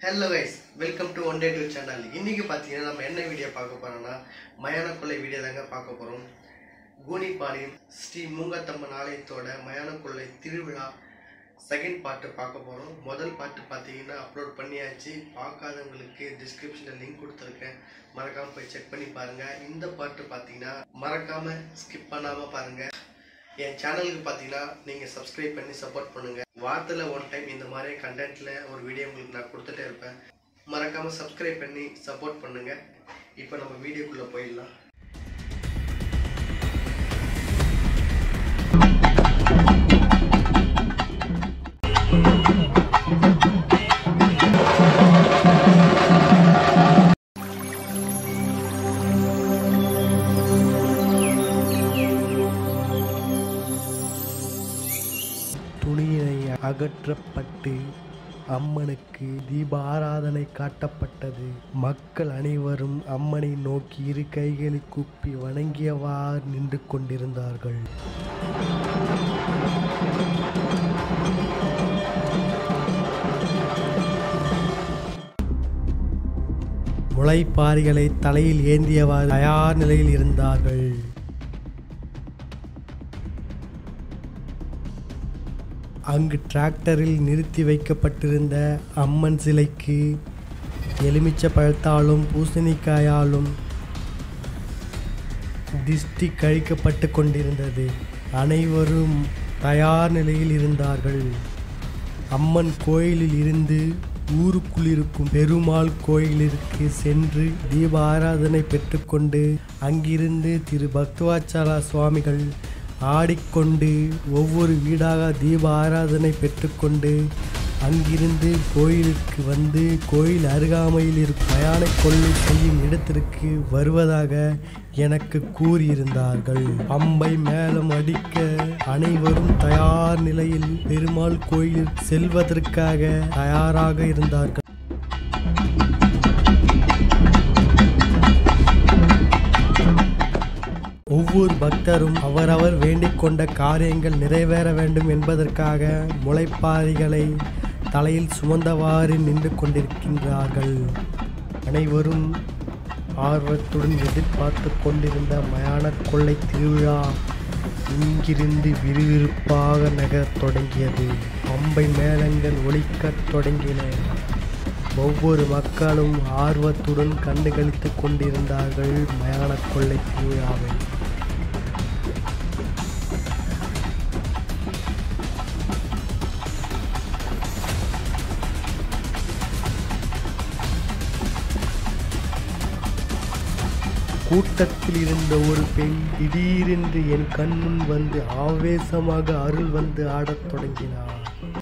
hello guys welcome to one day two channel இன்னைக்கு பார்த்தீங்கன்னா நம்ம என்ன வீடியோ பார்க்க போறோம்னா மயான கொள்ளை வீடியோ தாங்க பார்க்க போகிறோம் கூனிப்பாளையம் ஸ்ரீ மூங்கத்தம்மன் ஆலயத்தோட மயான கொள்ளை திருவிழா செகண்ட் பார்ட்டு பார்க்க போகிறோம் முதல் பார்ட்டு பார்த்தீங்கன்னா அப்லோட் பண்ணியாச்சு பார்க்காதவங்களுக்கு டிஸ்கிரிப்ஷனில் லிங்க் கொடுத்துருக்கேன் மறக்காமல் போய் செக் பண்ணி பாருங்கள் இந்த பார்ட்டு பார்த்தீங்கன்னா மறக்காமல் ஸ்கிப் பண்ணாமல் பாருங்கள் என் சேனலுக்கு பார்த்தீங்கன்னா நீங்கள் சப்ஸ்கிரைப் பண்ணி சப்போர்ட் பண்ணுங்கள் வாரத்தில் ஒன் டைம் இந்த மாதிரி கண்டென்ட்டில் ஒரு வீடியோ உங்களுக்கு நான் கொடுத்துட்டே இருப்பேன் மறக்காமல் சப்ஸ்கிரைப் பண்ணி சப்போர்ட் பண்ணுங்கள் இப்போ நம்ம வீடியோக்குள்ளே போயிடலாம் துணியினை அகற்றப்பட்டு அம்மனுக்கு தீபாராதனை காட்டப்பட்டது மக்கள் அனைவரும் அம்மனை நோக்கி இரு கைகளை கூப்பி வணங்கியவாறு நின்று கொண்டிருந்தார்கள் முளைப்பாரிகளை தலையில் ஏந்தியவாறு தயார் நிலையில் இருந்தார்கள் அங்கு டிராக்டரில் நிறுத்தி வைக்கப்பட்டிருந்த அம்மன் சிலைக்கு எலுமிச்சை பழத்தாலும் பூசணிக்காயாலும் திஷ்டி கழிக்கப்பட்டு கொண்டிருந்தது அனைவரும் தயார் நிலையில் இருந்தார்கள் அம்மன் கோயிலில் இருந்து ஊருக்குள் இருக்கும் பெருமாள் கோயிலிற்கு சென்று தீப ஆராதனை பெற்றுக்கொண்டு அங்கிருந்து திரு பக்தவாச்சாரா சுவாமிகள் ஆடிக்கொண்டு ஒவ்வொரு வீடாக தீப ஆராதனை பெற்றுக்கொண்டு அங்கிருந்து கோயிலுக்கு வந்து கோயில் அருகாமையில் இருக்கும் மயான கொள்ளை செய்யும் இடத்திற்கு வருவதாக எனக்கு கூறியிருந்தார்கள் பம்பை மேலம் அடிக்க அனைவரும் தயார் நிலையில் பெருமாள் கோயில் செல்வதற்காக தயாராக இருந்தார்கள் ஒவ்வொரு பக்தரும் அவரவர் வேண்டிக் கொண்ட காரியங்கள் நிறைவேற வேண்டும் என்பதற்காக முளைப்பாரிகளை தலையில் சுமந்தவாறு நின்று கொண்டிருக்கின்றார்கள் அனைவரும் ஆர்வத்துடன் எதிர்பார்த்து கொண்டிருந்த மயான கொள்ளை திருவிழா இங்கிருந்து விறுவிறுப்பாக நகரத் தொடங்கியது பம்பை மேளங்கள் ஒலிக்கத் தொடங்கின ஒவ்வொரு மக்களும் ஆர்வத்துடன் கண்டுகளித்துக் கொண்டிருந்தார்கள் மயான கொள்ளை திருவிழாவை கூட்டத்தில் இருந்த ஒரு பெண் திடீரென்று என் கண்முன் வந்து ஆவேசமாக அருள் வந்து ஆடத் தொடங்கினார்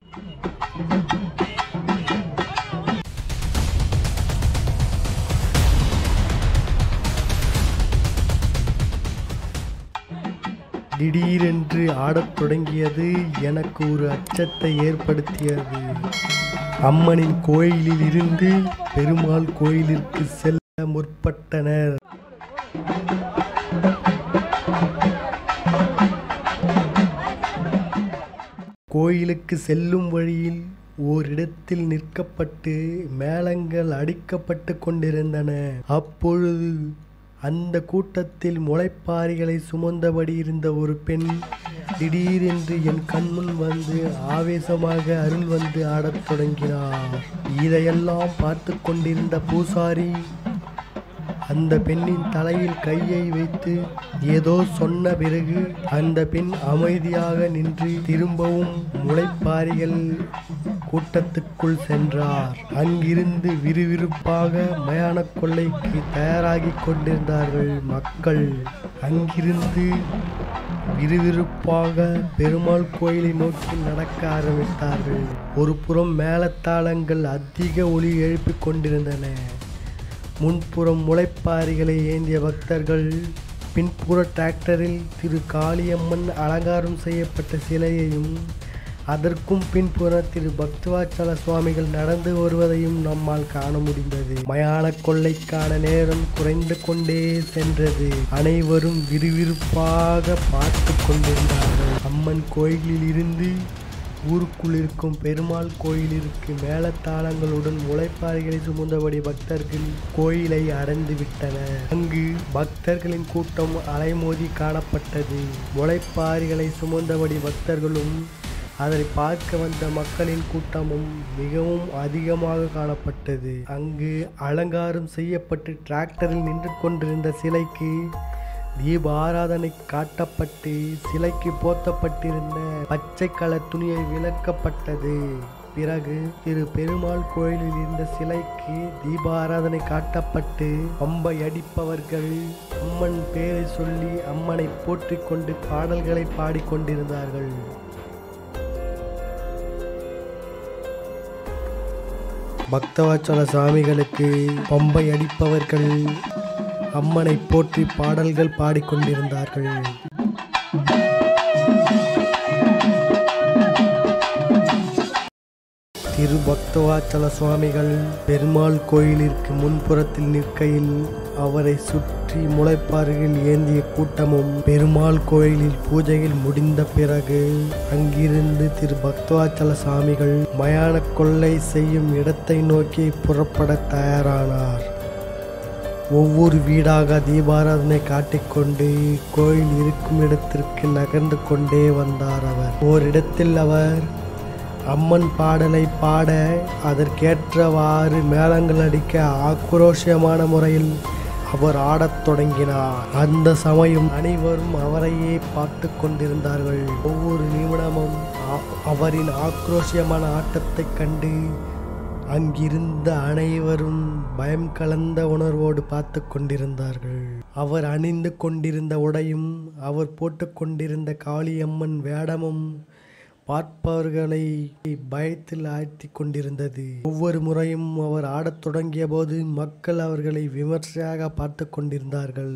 திடீரென்று ஆடத் தொடங்கியது எனக்கு ஒரு அச்சத்தை ஏற்படுத்தியது அம்மனின் கோயிலில் இருந்து பெருமாள் கோயிலிற்கு செல்ல முற்பட்டனர் கோயிலுக்கு செல்லும் வழியில் ஓரிடத்தில் நிற்கப்பட்டு மேளங்கள் அடிக்கப்பட்டு கொண்டிருந்தன அப்பொழுது அந்த கூட்டத்தில் முளைப்பாரிகளை சுமந்தபடி இருந்த ஒரு பெண் திடீரென்று என் கண்முன் வந்து ஆவேசமாக அருள் வந்து ஆடத் தொடங்கினார் இதையெல்லாம் பார்த்து கொண்டிருந்த பூசாரி அந்த பெண்ணின் தலையில் கையை வைத்து ஏதோ சொன்ன பிறகு அந்த பெண் அமைதியாக நின்று திரும்பவும் முளைப்பாரிகள் கூட்டத்துக்குள் சென்றார் அங்கிருந்து விறுவிறுப்பாக மயான கொள்ளைக்கு தயாராகி கொண்டிருந்தார்கள் மக்கள் அங்கிருந்து விறுவிறுப்பாக பெருமாள் கோயிலை நோக்கி நடக்க ஆரம்பித்தார்கள் ஒரு புறம் மேளத்தாளங்கள் அதிக ஒலி எழுப்பிக் கொண்டிருந்தன முன்புறம் முளைப்பாரிகளை ஏந்திய பக்தர்கள் பின்புற டிராக்டரில் திரு காளியம்மன் அலங்காரம் செய்யப்பட்ட சிலையையும் அதற்கும் பின்புற திரு பக்தவாச்சல சுவாமிகள் நடந்து வருவதையும் நம்மால் காண முடிந்தது மயான கொள்ளைக்கான நேரம் குறைந்து கொண்டே சென்றது அனைவரும் விறுவிறுப்பாக பார்த்து கொண்டிருந்தார்கள் அம்மன் கோயிலில் இருந்து ஊருக்குள் இருக்கும் பெருமாள் கோயிலிற்கு மேளதாளங்களுடன் முளைப்பாறைகளை சுமந்தபடி பக்தர்கள் கோயிலை அடைந்து விட்டனர் அங்கு பக்தர்களின் கூட்டம் அலைமோதி காணப்பட்டது முளைப்பாரிகளை சுமந்தபடி பக்தர்களும் அதனை பார்க்க வந்த மக்களின் கூட்டமும் மிகவும் அதிகமாக காணப்பட்டது அங்கு அலங்காரம் செய்யப்பட்டு டிராக்டரில் நின்று கொண்டிருந்த சிலைக்கு தீப ஆராதனை காட்டப்பட்டு சிலைக்கு போர்த்தப்பட்டிருந்த பச்சை கலர் துணியை விளக்கப்பட்டது பிறகு திரு பெருமாள் கோயிலில் இருந்த சிலைக்கு தீப ஆராதனை காட்டப்பட்டு பம்பை அடிப்பவர்கள் அம்மன் பேரை சொல்லி அம்மனை போற்றிக் கொண்டு பாடல்களை பாடிக்கொண்டிருந்தார்கள் பக்தவாச்சல சாமிகளுக்கு பம்பை அடிப்பவர்கள் அம்மனை போற்றி பாடல்கள் பாடிக்கொண்டிருந்தார்கள் திரு பக்தவாச்சல சுவாமிகள் பெருமாள் கோயிலிற்கு முன்புறத்தில் நிற்கையில் அவரை சுற்றி முளைப்பாறையில் ஏந்திய கூட்டமும் பெருமாள் கோயிலில் பூஜைகள் முடிந்த பிறகு அங்கிருந்து திரு பக்தவாச்சல சாமிகள் மயான கொள்ளை செய்யும் இடத்தை நோக்கி புறப்பட தயாரானார் ஒவ்வொரு வீடாக தீபாராதனை காட்டிக்கொண்டு கோயில் இருக்கும் இடத்திற்கு நகர்ந்து கொண்டே வந்தார் அவர் ஓரிடத்தில் அவர் அம்மன் பாடலை பாட அதற்கேற்றவாறு மேளங்கள் அடிக்க ஆக்ரோஷமான முறையில் அவர் ஆடத் தொடங்கினார் அந்த சமயம் அனைவரும் அவரையே பார்த்து கொண்டிருந்தார்கள் ஒவ்வொரு நிமிடமும் அ- அவரின் ஆக்ரோஷமான ஆட்டத்தைக் கண்டு அங்கிருந்த அனைவரும் பயம் கலந்த உணர்வோடு பார்த்து கொண்டிருந்தார்கள் அவர் அணிந்து கொண்டிருந்த உடையும் அவர் போட்டுக்கொண்டிருந்த காளியம்மன் வேடமும் பார்ப்பவர்களை பயத்தில் ஆழ்த்தி கொண்டிருந்தது ஒவ்வொரு முறையும் அவர் ஆடத் தொடங்கிய போது மக்கள் அவர்களை விமர்சையாக பார்த்து கொண்டிருந்தார்கள்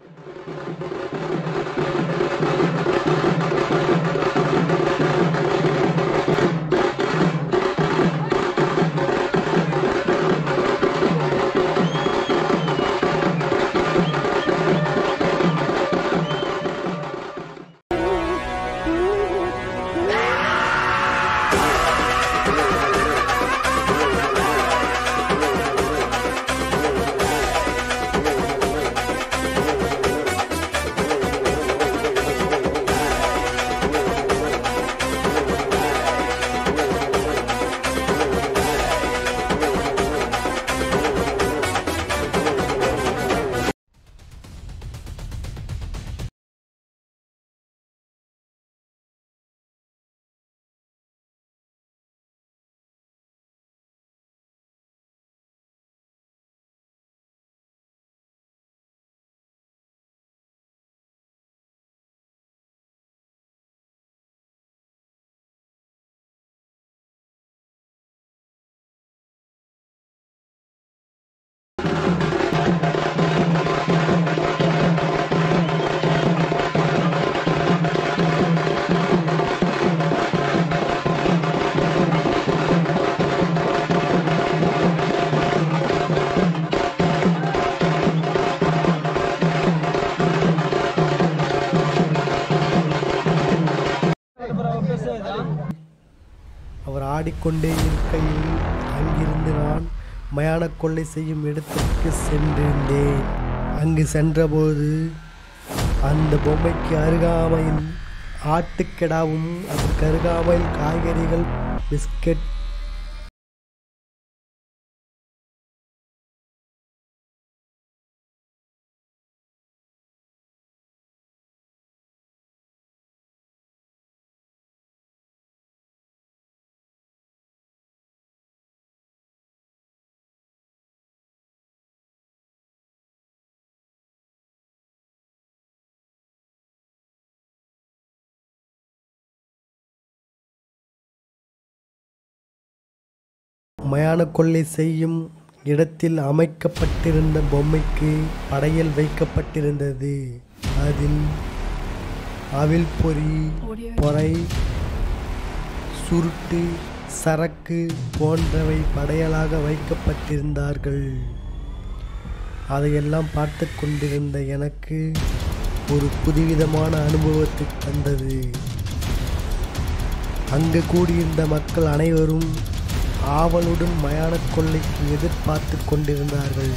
அவர் ஆடிக்கொண்டே இருக்கையில் அங்கிருந்து நான் மயானக் கொள்ளை செய்யும் இடத்திற்கு சென்றிருந்தேன் அங்கு சென்றபோது அந்த பொம்மைக்கு அருகாமையில் ஆட்டுக்கிடாவும் அதற்கு அருகாமையில் காய்கறிகள் பிஸ்கட் மயான கொள்ளை செய்யும் இடத்தில் அமைக்கப்பட்டிருந்த பொம்மைக்கு படையல் வைக்கப்பட்டிருந்தது அதில் அவில் பொறி பொறை சுருட்டு சரக்கு போன்றவை படையலாக வைக்கப்பட்டிருந்தார்கள் அதையெல்லாம் பார்த்து கொண்டிருந்த எனக்கு ஒரு புதுவிதமான அனுபவத்தை தந்தது அங்கு கூடியிருந்த மக்கள் அனைவரும் ஆவலுடன் மயானக் கொள்ளைக்கு எதிர்பார்த்து கொண்டிருந்தார்கள்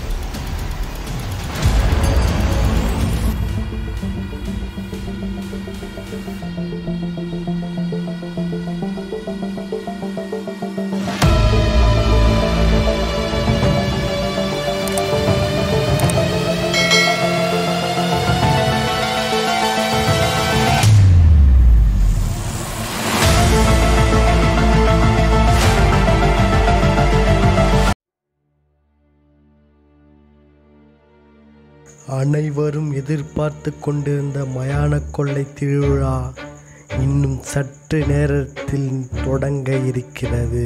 அனைவரும் எதிர்பார்த்து கொண்டிருந்த மயானக் கொள்ளை திருவிழா இன்னும் சற்று நேரத்தில் தொடங்க இருக்கிறது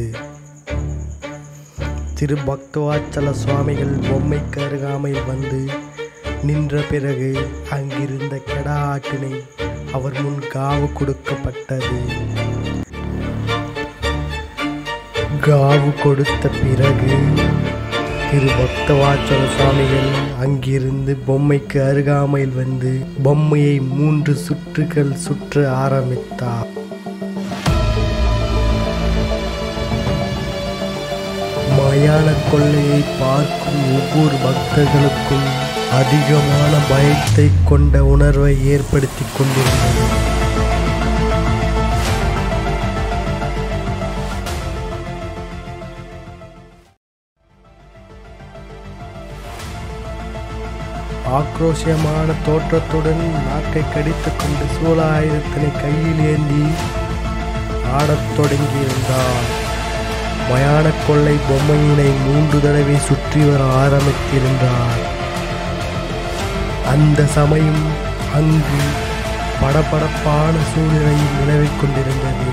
திரு பக்தவாச்சல சுவாமிகள் பொம்மைக்கு அருகாமையில் வந்து நின்ற பிறகு அங்கிருந்த கெடா ஆட்டினை அவர் முன் காவு கொடுக்கப்பட்டது காவு கொடுத்த பிறகு திரு பக்தவாச்சல சுவாமிகள் அங்கிருந்து பொம்மைக்கு அருகாமையில் வந்து பொம்மையை மூன்று சுற்றுகள் சுற்ற ஆரம்பித்தார் மயான கொள்ளையை பார்க்கும் ஒவ்வொரு பக்தர்களுக்கும் அதிகமான பயத்தை கொண்ட உணர்வை ஏற்படுத்தி கொண்டிருந்தது ஆக்ரோஷமான தோற்றத்துடன் நாக்கை கடித்துக் கொண்டு சூலாயுதத்தினை கையில் ஏந்தி ஆடத் தொடங்கியிருந்தார் மயானக் கொள்ளை பொம்மையினை மூன்று தடவை சுற்றி வர ஆரம்பித்திருந்தார் அந்த சமயம் அங்கு படபடப்பான சூழ்நிலையில் நிலவிக் கொண்டிருந்தது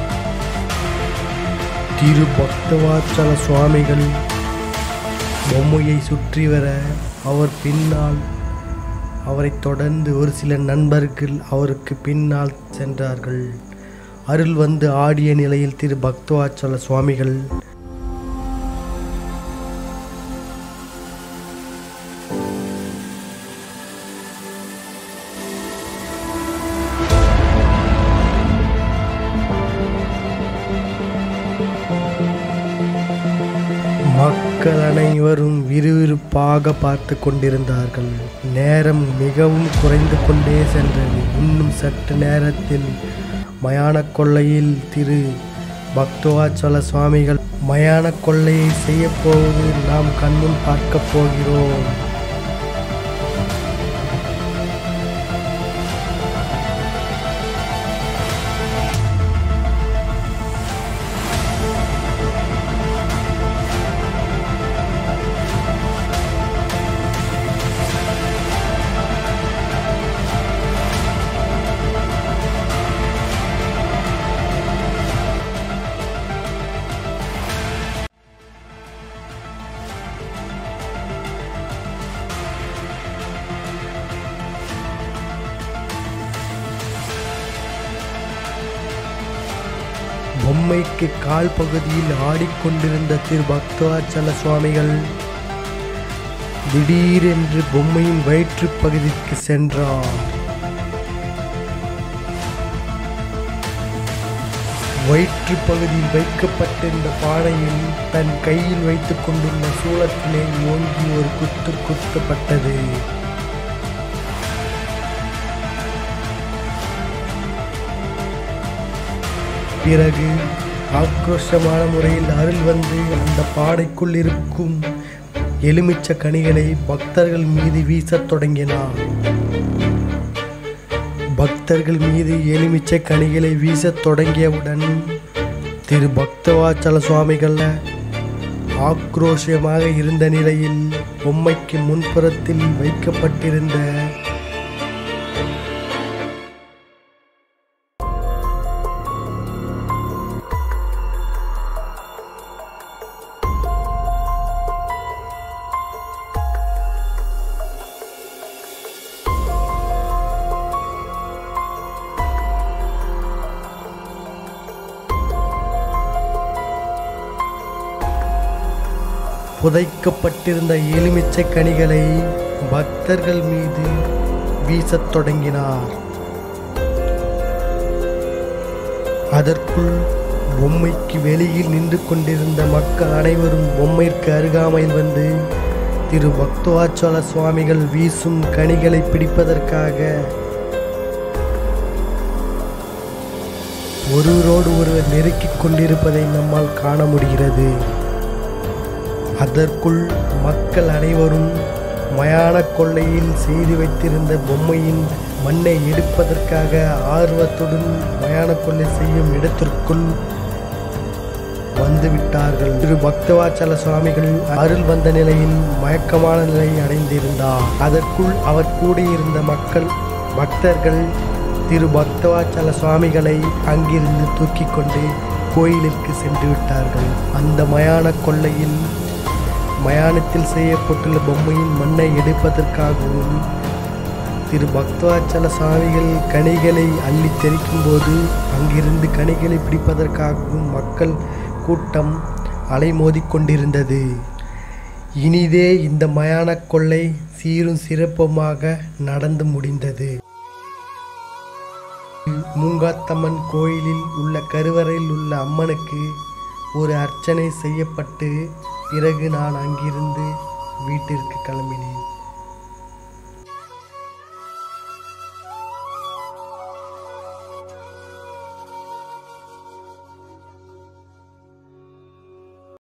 திரு பக்தவாச்சல சுவாமிகள் பொம்மையை சுற்றி வர அவர் பின்னால் அவரைத் தொடர்ந்து ஒரு சில நண்பர்கள் அவருக்கு பின்னால் சென்றார்கள் அருள் வந்து ஆடிய நிலையில் திரு பக்தவாச்சல சுவாமிகள் மக்கள் அனைவரும் விறுவிறுப்பாக பார்த்து கொண்டிருந்தார்கள் நேரம் மிகவும் குறைந்து கொண்டே சென்றது இன்னும் சற்று நேரத்தில் மயானக் கொள்ளையில் திரு பக்தவாச்சல சுவாமிகள் மயானக் கொள்ளையை செய்யப் போவது நாம் கண்முன் பார்க்கப் போகிறோம் பொம்மைக்கு கால் பகுதியில் ஆடிக்கொண்டிருந்த திரு பக்தவாச்சல சுவாமிகள் திடீரென்று பொம்மையின் வயிற்றுப் பகுதிக்கு சென்றார் வயிற்றுப் பகுதியில் வைக்கப்பட்டிருந்த பானையில் தன் கையில் வைத்துக் கொண்டுள்ள சூளத்திலே ஓங்கி ஒரு குத்து குத்தப்பட்டது பிறகு ஆக்ரோஷமான முறையில் அருள் வந்து அந்த பாடைக்குள் இருக்கும் எலுமிச்ச கனிகளை பக்தர்கள் மீது வீசத் தொடங்கினார் பக்தர்கள் மீது எலுமிச்சை கனிகளை வீசத் தொடங்கியவுடன் திரு பக்தவாச்சல சுவாமிகள் ஆக்ரோஷமாக இருந்த நிலையில் பொம்மைக்கு முன்புறத்தில் வைக்கப்பட்டிருந்த புதைக்கப்பட்டிருந்த எலுமிச்சை கனிகளை பக்தர்கள் மீது வீசத் தொடங்கினார் அதற்குள் பொம்மைக்கு வெளியில் நின்று கொண்டிருந்த மக்கள் அனைவரும் பொம்மைக்கு அருகாமையில் வந்து திரு பக்தவாச்சல சுவாமிகள் வீசும் கனிகளை பிடிப்பதற்காக ஒருவரோடு ஒருவர் நெருக்கிக் கொண்டிருப்பதை நம்மால் காண முடிகிறது அதற்குள் மக்கள் அனைவரும் மயான கொள்ளையில் செய்து வைத்திருந்த பொம்மையின் மண்ணை எடுப்பதற்காக ஆர்வத்துடன் மயான கொள்ளை செய்யும் இடத்திற்குள் வந்துவிட்டார்கள் திரு பக்தவாச்சல சுவாமிகள் அருள் வந்த நிலையில் மயக்கமான நிலை அடைந்திருந்தார் அதற்குள் அவர் கூடியிருந்த மக்கள் பக்தர்கள் திரு பக்தவாச்சல சுவாமிகளை அங்கிருந்து தூக்கிக் கொண்டு கோயிலிற்கு சென்று விட்டார்கள் அந்த மயான கொள்ளையில் மயானத்தில் செய்யப்பட்டுள்ள பொம்மையின் மண்ணை எடுப்பதற்காகவும் திரு பக்தவாச்சல சுவாமிகள் கனிகளை அள்ளி தெளிக்கும் போது அங்கிருந்து கனிகளை பிடிப்பதற்காகவும் மக்கள் கூட்டம் அலைமோதிக் கொண்டிருந்தது இனிதே இந்த மயானக் கொள்ளை சீரும் சிறப்புமாக நடந்து முடிந்தது மூங்காத்தம்மன் கோயிலில் உள்ள கருவறையில் உள்ள அம்மனுக்கு ஒரு அர்ச்சனை செய்யப்பட்டு பிறகு நான் அங்கிருந்து வீட்டிற்கு கிளம்பினேன்